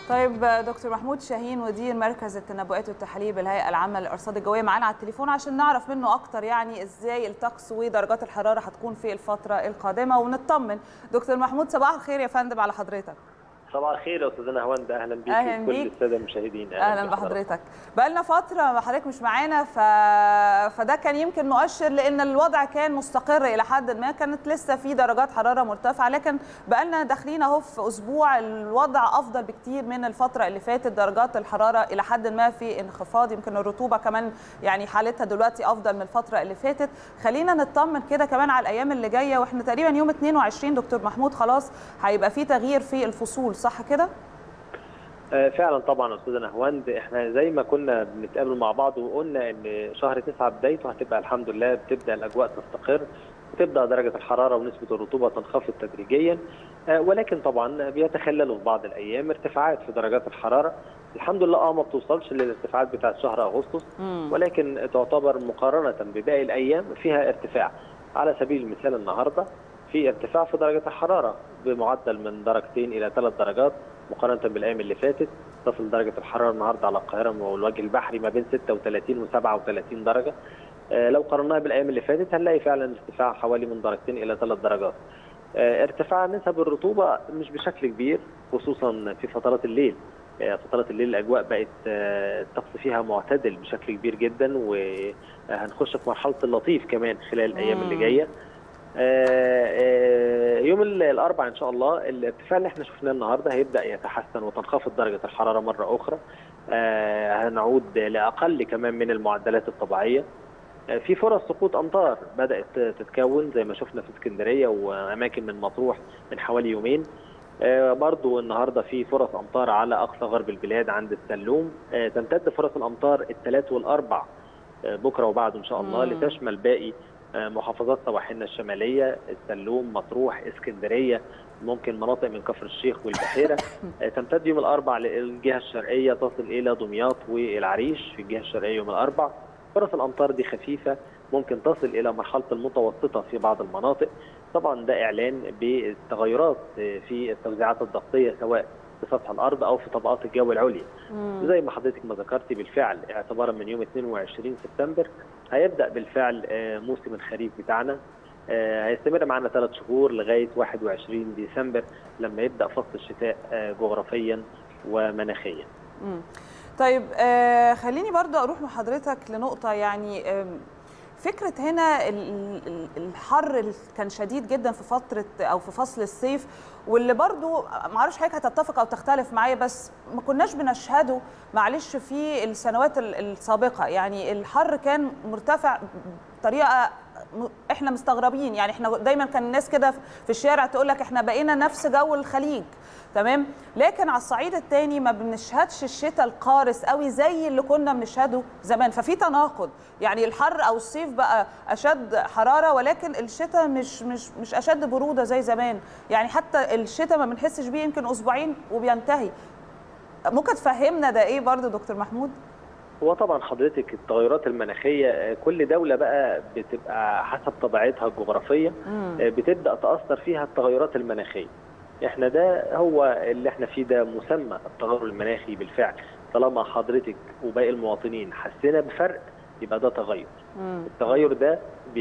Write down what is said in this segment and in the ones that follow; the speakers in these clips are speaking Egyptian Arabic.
طيب دكتور محمود شاهين مدير مركز التنبؤات والتحاليل بالهيئه العامه للارصاد الجويه معانا على التليفون عشان نعرف منه اكتر يعني ازاي الطقس ودرجات الحراره هتكون في الفتره القادمه ونطمن دكتور محمود صباح الخير يا فندم على حضرتك صباح الخير يا استاذنا هوند اهلا بيك أهلاً وكل بيك. الساده المشاهدين اهلا بحضرتك بقالنا فتره حضرتك مش معانا ف... فده كان يمكن مؤشر لان الوضع كان مستقر الى حد ما كانت لسه في درجات حراره مرتفعه لكن بقالنا داخلين اهو في اسبوع الوضع افضل بكتير من الفتره اللي فاتت درجات الحراره الى حد ما في انخفاض يمكن الرطوبه كمان يعني حالتها دلوقتي افضل من الفتره اللي فاتت خلينا نطمن كده كمان على الايام اللي جايه واحنا تقريبا يوم 22 دكتور محمود خلاص هيبقى في تغيير في الفصول صح كده آه، فعلا طبعا يا استاذنا هوند احنا زي ما كنا بنتقابل مع بعض وقلنا ان شهر تسعة بدايته هتبقى الحمد لله بتبدا الاجواء تستقر وتبدا درجه الحراره ونسبه الرطوبه تنخفض تدريجيا آه، ولكن طبعا بيتخللوا في بعض الايام ارتفاعات في درجات الحراره الحمد لله اه ما بتوصلش للارتفاعات بتاعت شهر اغسطس مم. ولكن تعتبر مقارنه بباقي الايام فيها ارتفاع على سبيل المثال النهارده في ارتفاع في درجه الحراره بمعدل من درجتين الى ثلاث درجات مقارنه بالايام اللي فاتت تصل درجه الحراره النهارده على القاهره والوجه البحري ما بين 36 و 37 درجه آه، لو قارناها بالايام اللي فاتت هنلاقي فعلا ارتفاع حوالي من درجتين الى ثلاث درجات آه، ارتفاع نسب الرطوبه مش بشكل كبير خصوصا في فترات الليل آه، فترات الليل الاجواء بقت آه، الطقس فيها معتدل بشكل كبير جدا وهنخش في مرحله اللطيف كمان خلال الايام اللي مم. جايه آه، آه، يوم ال- الاربعاء ان شاء الله الارتفاع اللي احنا شفناه النهارده هيبدا يتحسن وتنخفض درجه الحراره مره اخرى آه، هنعود لاقل كمان من المعدلات الطبيعيه آه، في فرص سقوط امطار بدات تتكون زي ما شفنا في اسكندريه واماكن من مطروح من حوالي يومين آه، برضو النهارده في فرص امطار على اقصى غرب البلاد عند السلوم آه، تمتد فرص الامطار الثلاث والاربع آه، بكره وبعده ان شاء الله مم. لتشمل باقي آه، محافظات سواحلنا الشماليه السلوم مطروح اسكندريه ممكن مناطق من كفر الشيخ والبحيره آه، تمتد يوم الاربع للجهه الشرقيه تصل الى دمياط والعريش في الجهه الشرقيه يوم الاربع فرص الامطار دي خفيفه ممكن تصل الى مرحله المتوسطه في بعض المناطق طبعا ده اعلان بالتغيرات آه، في التوزيعات الضغطيه سواء في سطح الارض او في طبقات الجو العليا مم. زي ما حضرتك ما ذكرتي بالفعل اعتبارا من يوم 22 سبتمبر هيبدا بالفعل آه، موسم الخريف بتاعنا آه، هيستمر معنا ثلاث شهور لغايه 21 ديسمبر لما يبدا فصل الشتاء آه، جغرافيا ومناخيا. مم. طيب آه خليني برضو اروح مع حضرتك لنقطه يعني آم، فكره هنا ال- ال- الحر اللي كان شديد جدا في فتره او في فصل الصيف واللي برضو ما اعرفش حضرتك هتتفق او تختلف معايا بس ما كناش بنشهده معلش في السنوات ال- السابقه يعني الحر كان مرتفع بطريقه م- احنا مستغربين يعني احنا دايما كان الناس كده في الشارع تقول لك احنا بقينا نفس جو الخليج تمام لكن على الصعيد الثاني ما بنشهدش الشتاء القارس قوي زي اللي كنا بنشهده زمان ففي تناقض يعني الحر او الصيف بقى اشد حراره ولكن الشتاء مش مش مش اشد بروده زي زمان يعني حتى الشتاء ما بنحسش بيه يمكن اسبوعين وبينتهي ممكن تفهمنا ده ايه برضه دكتور محمود هو طبعا حضرتك التغيرات المناخيه آه، كل دوله بقى بتبقى حسب طبيعتها الجغرافيه مم. آه، بتبدا تاثر فيها التغيرات المناخيه. احنا ده هو اللي احنا فيه ده مسمى التغير المناخي بالفعل طالما حضرتك وباقي المواطنين حسينا بفرق يبقى ده تغير. مم. التغير ده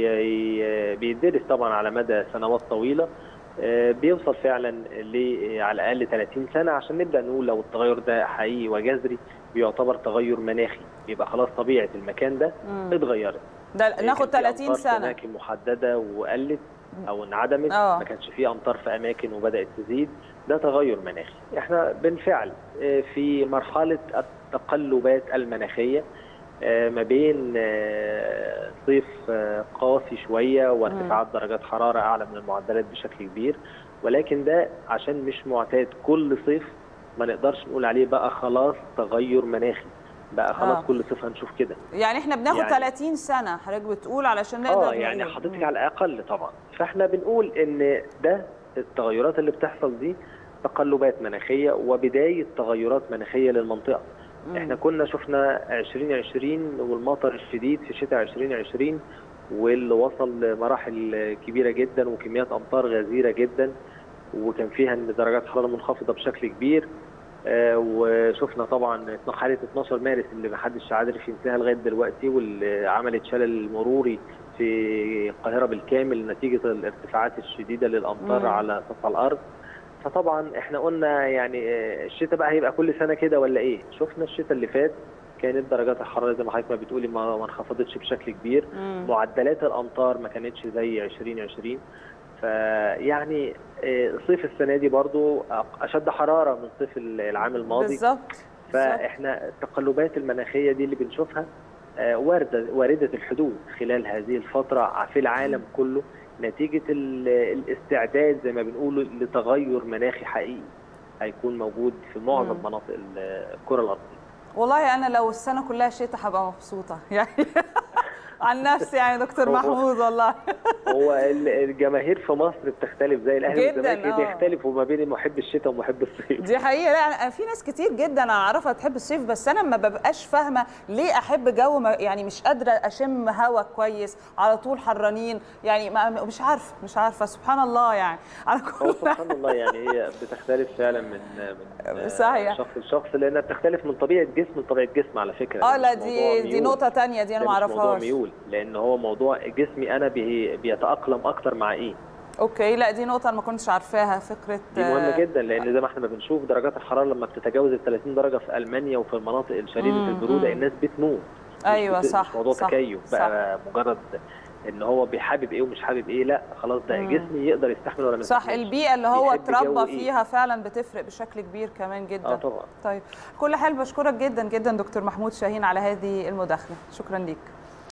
بي- بيدرس طبعا على مدى سنوات طويله آه، بيوصل فعلا ل على الاقل 30 سنه عشان نبدا نقول لو التغير ده حقيقي وجذري بيعتبر تغير مناخي يبقى خلاص طبيعه المكان ده مم. اتغيرت ده كان ناخد في 30 أمطار في سنه اماكن محدده وقلت او انعدمت آه. ما كانش فيه امطار في اماكن وبدات تزيد ده تغير مناخي احنا بالفعل آه، في مرحله التقلبات المناخيه آه، ما بين آه، صيف آه، قاسي شويه وارتفاعات درجات حراره اعلى من المعدلات بشكل كبير ولكن ده عشان مش معتاد كل صيف ما نقدرش نقول عليه بقى خلاص تغير مناخي بقى خلاص آه. كل صيف هنشوف كده يعني احنا بناخد يعني- 30 سنه حضرتك بتقول علشان نقدر اه يعني نقول. حضرتك مم. على الاقل طبعا فاحنا بنقول ان ده التغيرات اللي بتحصل دي تقلبات مناخيه وبدايه تغيرات مناخيه للمنطقه مم. احنا كنا شفنا 2020 والمطر الشديد في شتاء 2020 واللي وصل لمراحل كبيره جدا وكميات امطار غزيره جدا وكان فيها ان درجات حراره منخفضه بشكل كبير آه، وشفنا طبعا حاله 12 مارس اللي ما حدش عارف ينساها لغايه دلوقتي واللي عملت شلل مروري في القاهره بالكامل نتيجه الارتفاعات الشديده للامطار مم. على سطح الارض فطبعا احنا قلنا يعني آه، الشتاء بقى هيبقى كل سنه كده ولا ايه شفنا الشتاء اللي فات كانت درجات الحراره زي ما حضرتك ما بتقولي ما ما انخفضتش بشكل كبير مم. معدلات الامطار ما كانتش زي 2020 فيعني آه، صيف السنه دي برضو اشد حراره من صيف العام الماضي بالظبط بالظبط. فاحنا التقلبات المناخيه دي اللي بنشوفها آه، وارده وارده الحدوث خلال هذه الفتره في العالم كله نتيجه ال- الاستعداد زي ما بنقول لتغير مناخي حقيقي هيكون موجود في معظم مم. مناطق ال- الكره الارضيه والله انا لو السنه كلها شتاء هبقى مبسوطه يعني عن نفسي يعني دكتور هو- محمود والله هو ال- الجماهير في مصر بتختلف زي الاهلي جداً، والزمالك آه. بيختلفوا ما بين محب الشتاء ومحب الصيف دي حقيقه لا أنا في ناس كتير جدا انا اعرفها تحب الصيف بس انا ما ببقاش فاهمه ليه احب جو ما يعني مش قادره اشم هوا كويس على طول حرانين يعني ما مش عارفه مش عارفه سبحان الله يعني على هو كل سبحان الله يعني هي بتختلف فعلا من من صحيح. شخص لشخص لانها بتختلف من طبيعه جسم لطبيعه جسم على فكره اه مش لا موضوع دي دي ميول. نقطه تانية دي انا ده ما مش موضوع اعرفهاش ميول لان هو موضوع جسمي انا بي بيتاقلم اكتر مع ايه اوكي لا دي نقطه انا ما كنتش عارفاها فكره دي مهمه آه، جدا لان زي ما احنا ما بنشوف درجات الحراره لما بتتجاوز ال 30 درجه في المانيا وفي المناطق الشديده مم، البروده مم. الناس بتموت مش ايوه بت- صح مش موضوع صح تكيف بقى مجرد ان هو بيحابب ايه ومش حابب ايه لا خلاص ده مم. جسمي يقدر يستحمل ولا ما صح يستحملش. البيئه اللي هو بيحب جو اتربى إيه؟ فيها فعلا بتفرق بشكل كبير كمان جدا اه طبعا طيب كل حال بشكرك جدا جدا دكتور محمود شاهين على هذه المداخله شكرا ليك